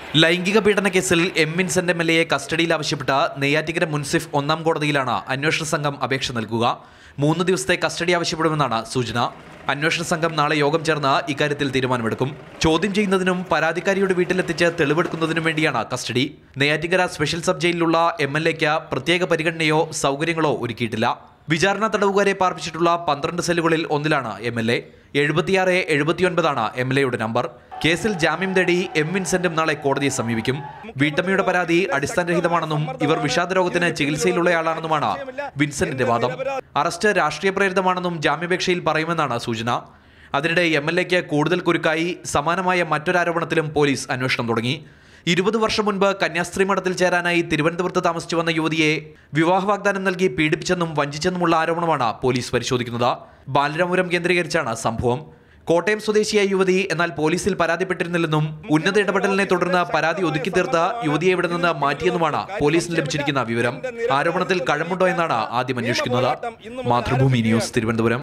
ലൈംഗിക പീഡന കേസിൽ എം വിൻസെന്റ് എം എൽ എയെ കസ്റ്റഡിയിൽ ആവശ്യപ്പെട്ട നെയ്യാറ്റിക്കര മുൻസിഫ് ഒന്നാം കോടതിയിലാണ് അന്വേഷണ സംഘം അപേക്ഷ നൽകുക മൂന്ന് ദിവസത്തെ കസ്റ്റഡി ആവശ്യപ്പെടുമെന്നാണ് സൂചന അന്വേഷണ സംഘം നാളെ യോഗം ചേർന്ന് ഇക്കാര്യത്തിൽ തീരുമാനമെടുക്കും ചോദ്യം ചെയ്യുന്നതിനും പരാതിക്കാരിയുടെ വീട്ടിലെത്തിച്ച് തെളിവെടുക്കുന്നതിനും വേണ്ടിയാണ് കസ്റ്റഡി നെയ്യാറ്റിക്കര സ്പെഷ്യൽ സബ് ജയിലിലുള്ള എം എൽ എക്ക് പ്രത്യേക പരിഗണനയോ സൗകര്യങ്ങളോ ഒരുക്കിയിട്ടില്ല വിചാരണ തടവുകാരെ പാർപ്പിച്ചിട്ടുള്ള പന്ത്രണ്ട് സെല്ലുകളിൽ ഒന്നിലാണ് എം എൽ എ എഴുപത്തിയാറ് എഴുപത്തിയൊൻപതാണ് എം എൽ എയുടെ നമ്പർ കേസിൽ ജാമ്യം തേടി എം വിൻസെന്റും നാളെ കോടതിയെ സമീപിക്കും വീട്ടമ്മയുടെ പരാതി അടിസ്ഥാനരഹിതമാണെന്നും ഇവർ വിഷാദരോഗത്തിന് ചികിത്സയിലുള്ളയാളാണെന്നുമാണ് വിൻസെന്റിന്റെ വാദം അറസ്റ്റ് രാഷ്ട്രീയ പ്രേരിതമാണെന്നും ജാമ്യാപേക്ഷയിൽ പറയുമെന്നാണ് സൂചന അതിനിടെ എം എൽ എക്ക് കൂടുതൽ കുരുക്കായി സമാനമായ മറ്റൊരാരോപണത്തിലും പോലീസ് അന്വേഷണം തുടങ്ങി ഇരുപത് വർഷം മുൻപ് കന്യാസ്ത്രീ മഠത്തിൽ ചേരാനായി തിരുവനന്തപുരത്ത് താമസിച്ചു വന്ന യുവതിയെ വിവാഹ വാഗ്ദാനം നൽകി പീഡിപ്പിച്ചെന്നും വഞ്ചിച്ചെന്നുമുള്ള ആരോപണമാണ് പോലീസ് പരിശോധിക്കുന്നത് ബാലരാമപുരം കേന്ദ്രീകരിച്ചാണ് സംഭവം കോട്ടയം സ്വദേശിയായ യുവതി എന്നാൽ പോലീസിൽ പരാതിപ്പെട്ടിരുന്നില്ലെന്നും ഉന്നത ഇടപെടലിനെ തുടർന്ന് പരാതി ഒതുക്കി തീർത്ത് യുവതിയെ ഇവിടെ നിന്ന് മാറ്റിയെന്നുമാണ് പോലീസിന് ലഭിച്ചിരിക്കുന്ന വിവരം ആരോപണത്തിൽ കഴമ്പുണ്ടോ എന്നാണ് ആദ്യം അന്വേഷിക്കുന്നത് മാതൃഭൂമി ന്യൂസ് തിരുവനന്തപുരം